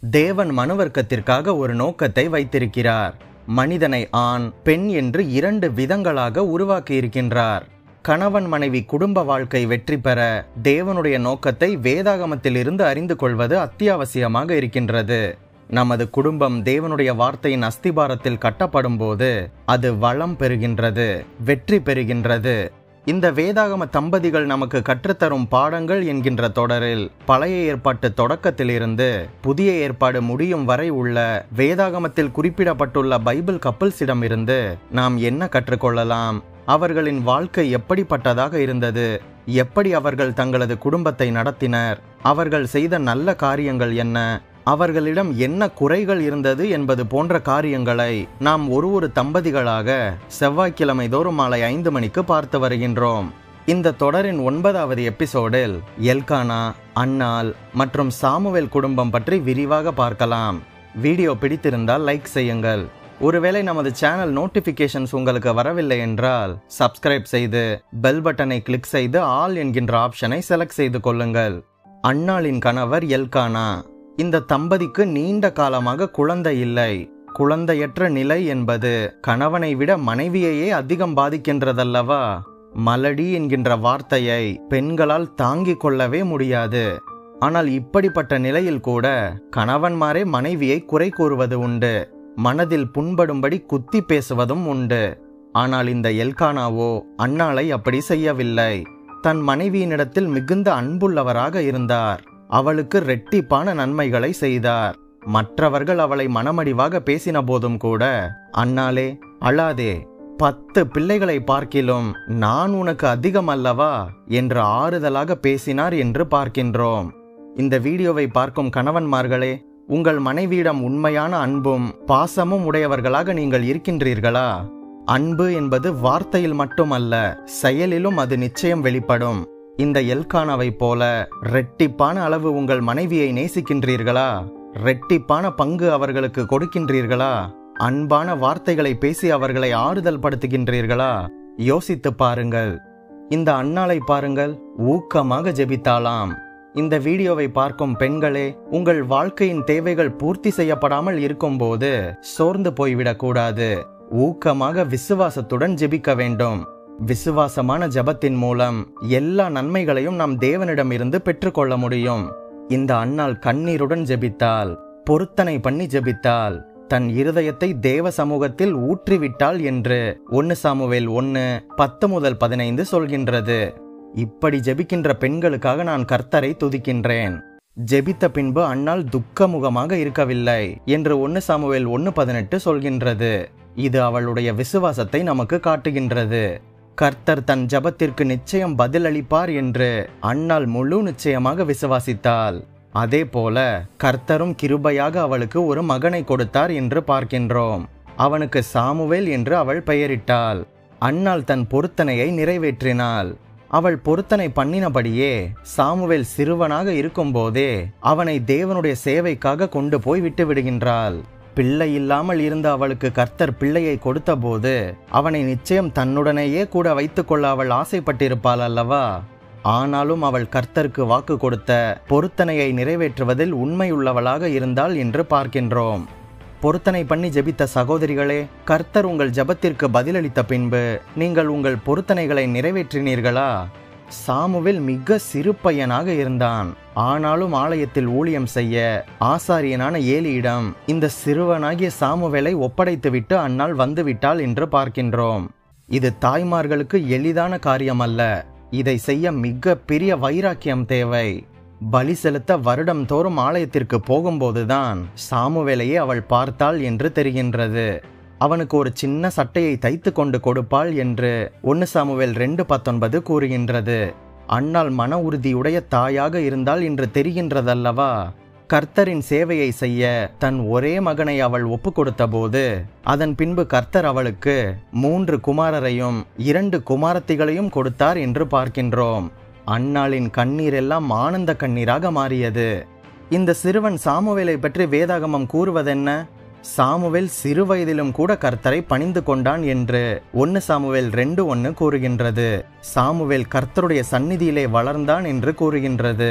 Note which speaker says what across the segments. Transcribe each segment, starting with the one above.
Speaker 1: தேவன் மனுவர்க்கத்திற்காக ஒரு நோக்கத்தை வைத்திருக்கிறார் மனிதனை ஆண் பெண் என்று இரண்டு விதங்களாக உருவாக்கியிருக்கின்றார் கணவன் மனைவி குடும்ப வாழ்க்கை வெற்றி பெற தேவனுடைய நோக்கத்தை வேதாகமத்திலிருந்து அறிந்து கொள்வது அத்தியாவசியமாக இருக்கின்றது நமது குடும்பம் தேவனுடைய வார்த்தையின் அஸ்திபாரத்தில் கட்டப்படும் போது அது வளம் பெறுகின்றது வெற்றி பெறுகின்றது இந்த வேதாகம தம்பதிகள் நமக்கு கற்றுத்தரும் பாடங்கள் என்கின்ற தொடரில் பழைய ஏற்பாட்டு தொடக்கத்திலிருந்து புதிய ஏற்பாடு முடியும் வரை உள்ள வேதாகமத்தில் குறிப்பிடப்பட்டுள்ள பைபிள் கப்பல்ஸிடமிருந்து நாம் என்ன கற்றுக்கொள்ளலாம் அவர்களின் வாழ்க்கை எப்படிப்பட்டதாக இருந்தது எப்படி அவர்கள் தங்களது குடும்பத்தை நடத்தினர் அவர்கள் செய்த நல்ல காரியங்கள் என்ன அவர்களிடம் என்ன குறைகள் இருந்தது என்பது போன்ற காரியங்களை நாம் ஒரு ஒரு தம்பதிகளாக செவ்வாய்க்கிழமை தோறும் மாலை ஐந்து மணிக்கு பார்த்து வருகின்றோம் இந்த தொடரின் ஒன்பதாவது எபிசோடில் எல்கானா அன்னாள் மற்றும் சாமுவேல் குடும்பம் பற்றி விரிவாக பார்க்கலாம் வீடியோ பிடித்திருந்தால் லைக் செய்யுங்கள் ஒருவேளை நமது சேனல் நோட்டிபிகேஷன்ஸ் உங்களுக்கு வரவில்லை என்றால் சப்ஸ்கிரைப் செய்து பெல் பட்டனை கிளிக் செய்து ஆல் என்கின்ற ஆப்ஷனை செலக்ட் செய்து கொள்ளுங்கள் அன்னாளின் கணவர் எல்கானா இந்த தம்பதிக்கு நீண்ட காலமாக குழந்தை இல்லை குழந்தையற்ற நிலை என்பது கணவனை விட மனைவியையே அதிகம் பாதிக்கின்றதல்லவா மலடி என்கின்ற வார்த்தையை பெண்களால் தாங்கிக் கொள்ளவே முடியாது ஆனால் இப்படிப்பட்ட நிலையில் கூட கணவன்மாரே மனைவியை குறை கூறுவது உண்டு மனதில் புண்படும்படி குத்தி பேசுவதும் உண்டு ஆனால் இந்த எல்கானாவோ அன்னாளை அப்படி செய்யவில்லை தன் மனைவியினிடத்தில் மிகுந்த அன்புள்ளவராக இருந்தார் அவளுக்கு ரெட்டிப்பான நன்மைகளை செய்தார் மற்றவர்கள் அவளை மனமடிவாக பேசின போதும் கூட அண்ணாலே அழாதே பத்து பிள்ளைகளை பார்க்கிலும் நான் உனக்கு அதிகம் அல்லவா என்று ஆறுதலாக பேசினார் என்று பார்க்கின்றோம் இந்த வீடியோவை பார்க்கும் கணவன்மார்களே உங்கள் மனைவியிடம் உண்மையான அன்பும் பாசமும் உடையவர்களாக நீங்கள் இருக்கின்றீர்களா அன்பு என்பது வார்த்தையில் மட்டுமல்ல செயலிலும் அது நிச்சயம் வெளிப்படும் இந்த எல்கானாவை போல ரெட்டிப்பான அளவு உங்கள் மனைவியை நேசிக்கின்றீர்களா ரெட்டிப்பான பங்கு அவர்களுக்கு கொடுக்கின்றீர்களா அன்பான வார்த்தைகளை பேசி அவர்களை ஆறுதல் படுத்துகின்றீர்களா யோசித்து பாருங்கள் இந்த அன்னாளை பாருங்கள் ஊக்கமாக ஜெபித்தாளாம் இந்த வீடியோவை பார்க்கும் பெண்களே உங்கள் வாழ்க்கையின் தேவைகள் பூர்த்தி செய்யப்படாமல் இருக்கும்போது சோர்ந்து போய்விடக்கூடாது ஊக்கமாக விசுவாசத்துடன் ஜெபிக்க வேண்டும் விசுவாசமான ஜபத்தின் மூலம் எல்லா நன்மைகளையும் நாம் தேவனிடமிருந்து பெற்றுக்கொள்ள முடியும் இந்த அன்னாள் கண்ணீருடன் ஜெபித்தால் பொருத்தனை பண்ணி ஜெபித்தால் தன் இருதயத்தை தேவ சமூகத்தில் ஊற்றிவிட்டாள் என்று ஒன்னு சாமுவேல் ஒன்னு பத்து முதல் பதினைந்து சொல்கின்றது இப்படி ஜெபிக்கின்ற பெண்களுக்காக நான் கர்த்தரை துதிக்கின்றேன் ஜெபித்த பின்பு அன்னாள் துக்கமுகமாக இருக்கவில்லை என்று ஒன்னு சாமுவேல் ஒன்னு பதினெட்டு சொல்கின்றது இது அவளுடைய விசுவாசத்தை நமக்கு காட்டுகின்றது கர்த்தர் தன் ஜபத்திற்கு நிச்சயம் பதிலளிப்பார் என்று அன்னாள் முழு நிச்சயமாக விசுவாசித்தாள் அதே போல கர்த்தரும் கிருபையாக அவளுக்கு ஒரு மகனை கொடுத்தார் என்று பார்க்கின்றோம் அவனுக்கு சாமுவேல் என்று அவள் பெயரிட்டாள் அன்னாள் தன் பொருத்தனையை நிறைவேற்றினாள் அவள் பொருத்தனை பண்ணினபடியே சாமுவேல் சிறுவனாக இருக்கும்போதே அவனை தேவனுடைய சேவைக்காக கொண்டு போய் விட்டு விடுகின்றாள் பிள்ளை இல்லாமல் இருந்த அவளுக்கு கர்த்தர் பிள்ளையை கொடுத்தபோது அவனை நிச்சயம் தன்னுடனேயே கூட வைத்துக்கொள்ள அவள் ஆசைப்பட்டிருப்பாள் அல்லவா ஆனாலும் அவள் கர்த்தருக்கு வாக்கு கொடுத்த பொருத்தனையை நிறைவேற்றுவதில் உண்மையுள்ளவளாக இருந்தாள் என்று பார்க்கின்றோம் பொருத்தனை பண்ணி ஜெபித்த சகோதரிகளே கர்த்தர் உங்கள் ஜெபத்திற்கு பதிலளித்த பின்பு நீங்கள் உங்கள் பொருத்தனைகளை நிறைவேற்றினீர்களா சாமுவேல் மிக சிறு பையனாக இருந்தான் ஆனாலும் ஆலயத்தில் ஊழியம் செய்ய ஆசாரியனான ஏலியிடம் இந்த சிறுவனாகிய சாமுவேலை ஒப்படைத்துவிட்டு அந்நாள் வந்துவிட்டாள் என்று பார்க்கின்றோம் இது தாய்மார்களுக்கு எளிதான காரியம் அல்ல இதை செய்ய மிக பெரிய வைராக்கியம் தேவை பலி செலுத்த வருடம் தோறும் ஆலயத்திற்கு போகும்போதுதான் சாமுவேலையே அவள் பார்த்தாள் என்று தெரிகின்றது அவனுக்கு ஒரு சின்ன சட்டையை தைத்து கொண்டு கொடுப்பாள் என்று ஒன்னு சாமுவேல் ரெண்டு பத்தொன்பது கூறுகின்றது அண்ணால் மன உறுதியுடைய தாயாக இருந்தால் என்று தெரிகின்றதல்லவா கர்த்தரின் சேவையை செய்ய தன் ஒரே மகனை அவள் ஒப்பு கொடுத்தபோது அதன் பின்பு கர்த்தர் அவளுக்கு மூன்று குமாரரையும் இரண்டு குமாரத்திகளையும் கொடுத்தார் என்று பார்க்கின்றோம் அன்னாளின் கண்ணீர் எல்லாம் ஆனந்த கண்ணீராக மாறியது இந்த சிறுவன் சாமுவேலை பற்றி வேதாகமம் கூறுவதென்ன சாமுவேல் சிறு வயதிலும் கூட கர்த்தரை பணிந்து கொண்டான் என்று ஒன்னு சாமுவேல் ரெண்டு ஒன்னு கூறுகின்றது சாமுவேல் கர்த்தருடைய சந்நிதியிலே வளர்ந்தான் என்று கூறுகின்றது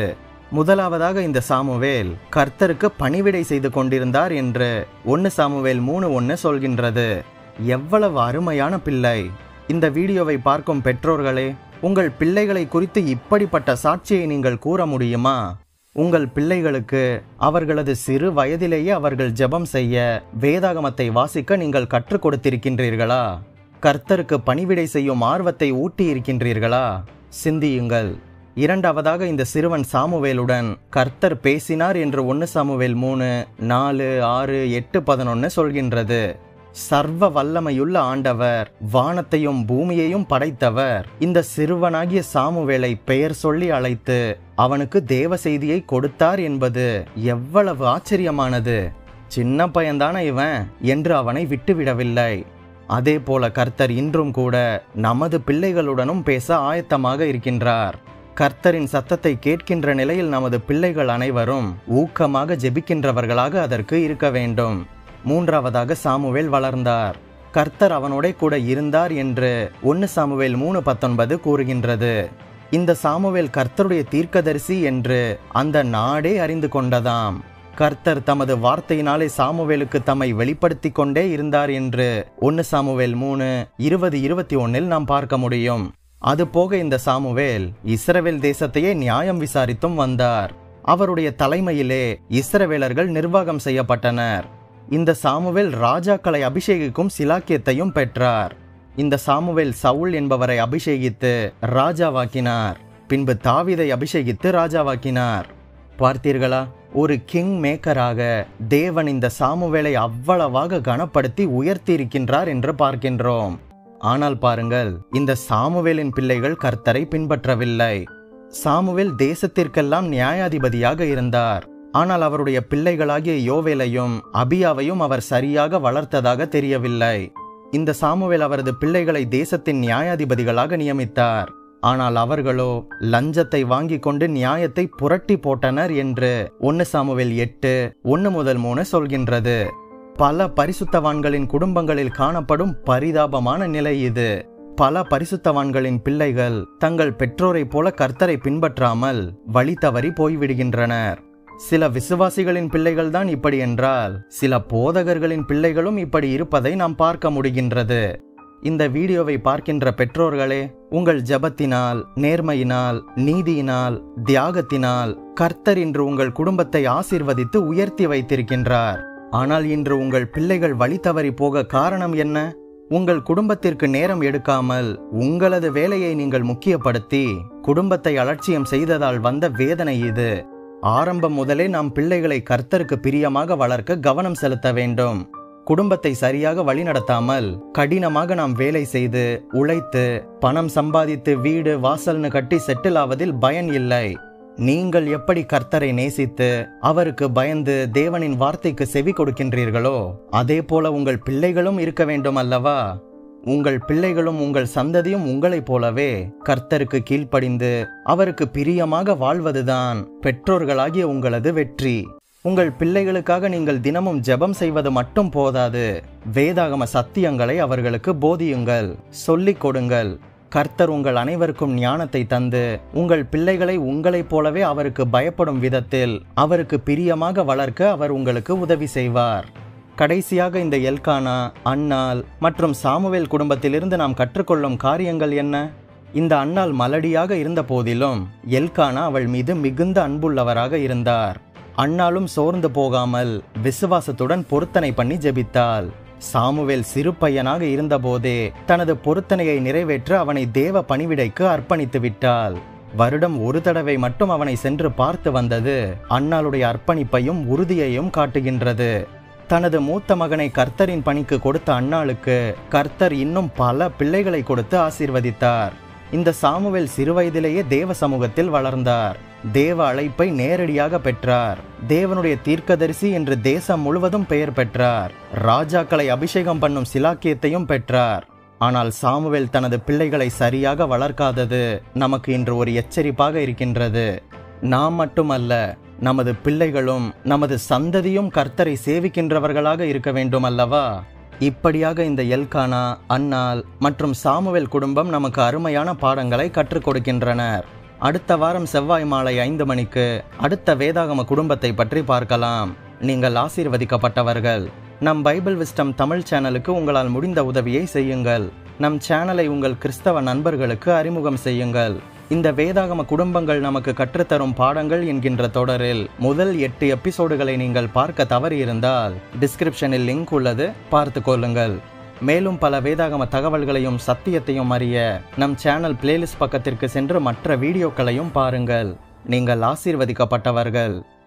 Speaker 1: முதலாவதாக இந்த சாமுவேல் கர்த்தருக்கு பணிவிடை செய்து கொண்டிருந்தார் என்று ஒன்னு சாமுவேல் மூணு ஒன்னு சொல்கின்றது எவ்வளவு அருமையான பிள்ளை இந்த வீடியோவை பார்க்கும் பெற்றோர்களே உங்கள் பிள்ளைகளை குறித்து இப்படிப்பட்ட சாட்சியை நீங்கள் கூற முடியுமா உங்கள் பிள்ளைகளுக்கு அவர்களது சிறு வயதிலேயே அவர்கள் ஜெபம் செய்ய வேதாகமத்தை வாசிக்க நீங்கள் கற்றுக் கொடுத்திருக்கின்றீர்களா கர்த்தருக்கு பணிவிடை செய்யும் ஆர்வத்தை ஊட்டி இருக்கின்றீர்களா சிந்தியுங்கள் இரண்டாவதாக இந்த சிறுவன் சாமுவேலுடன் கர்த்தர் பேசினார் என்று ஒன்று சாமுவேல் மூணு நாலு ஆறு எட்டு பதினொன்னு சொல்கின்றது சர்வ வல்லமையுள்ள ஆண்டவர் வானத்தையும் பூமியையும் படைத்தவர் இந்த சிறுவனாகிய சாமுவேலை பெயர் சொல்லி அழைத்து அவனுக்கு தேவ செய்தியை கொடுத்தார் என்பது எவ்வளவு ஆச்சரியமானது சின்ன பையன்தானே இவன் என்று அவனை விட்டுவிடவில்லை அதே போல கர்த்தர் இன்றும் கூட நமது பிள்ளைகளுடனும் பேச ஆயத்தமாக இருக்கின்றார் கர்த்தரின் சத்தத்தை கேட்கின்ற நிலையில் நமது பிள்ளைகள் அனைவரும் ஊக்கமாக ஜெபிக்கின்றவர்களாக அதற்கு இருக்க வேண்டும் மூன்றாவதாக சாமுவேல் வளர்ந்தார் கர்த்தர் அவனோட கூட இருந்தார் என்று ஒன்னு சாமுவேல் மூணு பத்தொன்பது கூறுகின்றது இந்த சாமுவேல் கர்த்தருடைய தீர்க்கதரிசி என்று அந்த நாடே அறிந்து கொண்டதாம் கர்த்தர் தமது வார்த்தையினாலே சாமுவேலுக்கு தம்மை வெளிப்படுத்தி கொண்டே இருந்தார் என்று ஒன்னு சாமுவேல் மூணு இருபது இருபத்தி ஒன்னில் நாம் பார்க்க முடியும் அதுபோக இந்த சாமுவேல் இஸ்ரவேல் தேசத்தையே நியாயம் விசாரித்தும் வந்தார் அவருடைய தலைமையிலே இஸ்ரவேலர்கள் நிர்வாகம் செய்யப்பட்டனர் இந்த சாமுவேல் ராஜாக்களை அபிஷேகிக்கும் சிலாக்கியத்தையும் பெற்றார் இந்த சாமுவேல் சவுல் என்பவரை அபிஷேகித்து ராஜாவாக்கினார் பின்பு தாவிதை அபிஷேகித்து ராஜாவாக்கினார் பார்த்தீர்களா ஒரு கிங் மேக்கராக தேவன் இந்த சாமுவேலை அவ்வளவாக கனப்படுத்தி உயர்த்தி இருக்கின்றார் என்று பார்க்கின்றோம் ஆனால் பாருங்கள் இந்த சாமுவேலின் பிள்ளைகள் கர்த்தரை பின்பற்றவில்லை சாமுவேல் தேசத்திற்கெல்லாம் நியாயாதிபதியாக இருந்தார் ஆனால் அவருடைய பிள்ளைகளாகிய யோவேலையும் அபியாவையும் அவர் சரியாக வளர்த்ததாக தெரியவில்லை இந்த சாமுவேல் அவரது பிள்ளைகளை தேசத்தின் நியாயாதிபதிகளாக நியமித்தார் ஆனால் அவர்களோ லஞ்சத்தை வாங்கி கொண்டு நியாயத்தை புரட்டி போட்டனர் என்று ஒன்னு சாமுவேல் எட்டு ஒன்னு முதல் மூணு சொல்கின்றது பல பரிசுத்தவான்களின் குடும்பங்களில் காணப்படும் பரிதாபமான நிலை இது பல பரிசுத்தவான்களின் பிள்ளைகள் தங்கள் பெற்றோரைப் போல கர்த்தரை பின்பற்றாமல் வழி தவறி போய்விடுகின்றனர் சில விசுவாசிகளின் பிள்ளைகள் தான் இப்படி என்றால் சில போதகர்களின் பிள்ளைகளும் இப்படி இருப்பதை நாம் பார்க்க முடிகின்றது இந்த வீடியோவை பார்க்கின்ற பெற்றோர்களே உங்கள் ஜபத்தினால் நேர்மையினால் நீதியினால் தியாகத்தினால் கர்த்தர் இன்று உங்கள் குடும்பத்தை ஆசீர்வதித்து உயர்த்தி வைத்திருக்கின்றார் ஆனால் இன்று உங்கள் பிள்ளைகள் வழி தவறி போக காரணம் என்ன உங்கள் குடும்பத்திற்கு நேரம் எடுக்காமல் உங்களது வேலையை நீங்கள் முக்கியப்படுத்தி குடும்பத்தை அலட்சியம் செய்ததால் வந்த வேதனை இது ஆரம்பம் முதலே நாம் பிள்ளைகளை கர்த்தருக்கு பிரியமாக வளர்க்க கவனம் செலுத்த வேண்டும் குடும்பத்தை சரியாக வழிநடத்தாமல் கடினமாக நாம் வேலை செய்து உழைத்து பணம் சம்பாதித்து வீடு வாசல்னு கட்டி செட்டில் ஆவதில் பயன் இல்லை நீங்கள் எப்படி கர்த்தரை நேசித்து அவருக்கு பயந்து தேவனின் வார்த்தைக்கு செவி கொடுக்கின்றீர்களோ அதே போல உங்கள் பிள்ளைகளும் இருக்க வேண்டும் அல்லவா உங்கள் பிள்ளைகளும் உங்கள் சந்ததியும் உங்களைப் போலவே கர்த்தருக்கு கீழ்ப்படிந்து அவருக்கு பிரியமாக வாழ்வதுதான் பெற்றோர்களாகிய உங்களது வெற்றி உங்கள் பிள்ளைகளுக்காக நீங்கள் தினமும் ஜெபம் செய்வது மட்டும் போதாது வேதாகம சத்தியங்களை அவர்களுக்கு போதியுங்கள் சொல்லிக் கொடுங்கள் கர்த்தர் உங்கள் அனைவருக்கும் ஞானத்தை தந்து உங்கள் பிள்ளைகளை உங்களைப் போலவே அவருக்கு பயப்படும் விதத்தில் அவருக்கு பிரியமாக வளர்க்க அவர் உங்களுக்கு உதவி செய்வார் கடைசியாக இந்த எல்கானா அன்னாள் மற்றும் சாமுவேல் குடும்பத்திலிருந்து நாம் கற்றுக்கொள்ளும் காரியங்கள் என்ன இந்த அன்னாள் மலடியாக இருந்த போதிலும் எல்கானா அவள் மீது மிகுந்த அன்புள்ளவராக இருந்தார் அன்னாலும் சோர்ந்து போகாமல் விசுவாசத்துடன் பொருத்தனை பண்ணி ஜெபித்தாள் சாமுவேல் சிறு பையனாக இருந்தபோதே தனது பொருத்தனையை நிறைவேற்ற அவனை தேவ பணிவிடைக்கு அர்ப்பணித்து விட்டாள் வருடம் ஒரு தடவை மட்டும் அவனை சென்று பார்த்து வந்தது அன்னாளுடைய அர்ப்பணிப்பையும் உறுதியையும் காட்டுகின்றது தனது மூத்த மகனை கர்த்தரின் பணிக்கு கொடுத்த அன்னாளுக்கு கர்த்தர் இன்னும் பல பிள்ளைகளை கொடுத்து ஆசீர்வதித்தார் இந்த சாமுவேல் சிறுவயதிலேயே தேவ சமூகத்தில் வளர்ந்தார் தேவ அழைப்பை நேரடியாக பெற்றார் தேவனுடைய தீர்க்கதரிசி என்று தேசம் முழுவதும் பெயர் பெற்றார் ராஜாக்களை அபிஷேகம் பண்ணும் சிலாக்கியத்தையும் பெற்றார் ஆனால் சாமுவேல் தனது பிள்ளைகளை சரியாக வளர்க்காதது நமக்கு இன்று ஒரு எச்சரிப்பாக இருக்கின்றது நாம் மட்டுமல்ல நமது பிள்ளைகளும் நமது சந்ததியும் கர்த்தரை சேவிக்கின்றவர்களாக இருக்க வேண்டும் அல்லவா இப்படியாக இந்த எல்கானா அன்னாள் மற்றும் சாமுவேல் குடும்பம் நமக்கு அருமையான பாடங்களை கற்றுக் கொடுக்கின்றனர் அடுத்த வாரம் செவ்வாய் மாலை ஐந்து மணிக்கு அடுத்த வேதாகம குடும்பத்தை பற்றி பார்க்கலாம் நீங்கள் ஆசீர்வதிக்கப்பட்டவர்கள் நம் பைபிள் விஸ்டம் தமிழ் சேனலுக்கு உங்களால் முடிந்த உதவியை செய்யுங்கள் நம் சேனலை உங்கள் கிறிஸ்தவ நண்பர்களுக்கு அறிமுகம் செய்யுங்கள் இந்த வேதாகம குடும்பங்கள் நமக்கு கற்றுத்தரும் பாடங்கள் என்கின்ற தொடரில் முதல் எட்டு எபிசோடுகளை நீங்கள் பார்க்க தவறியிருந்தால் டிஸ்கிரிப்ஷனில் லிங்க் உள்ளது பார்த்து கொள்ளுங்கள் மேலும் பல வேதாகம தகவல்களையும் சத்தியத்தையும் அறிய நம் சேனல் பிளேலிஸ்ட் பக்கத்திற்கு சென்று மற்ற வீடியோக்களையும் பாருங்கள் நீங்கள் ஆசீர்வதிக்கப்பட்டவர்கள்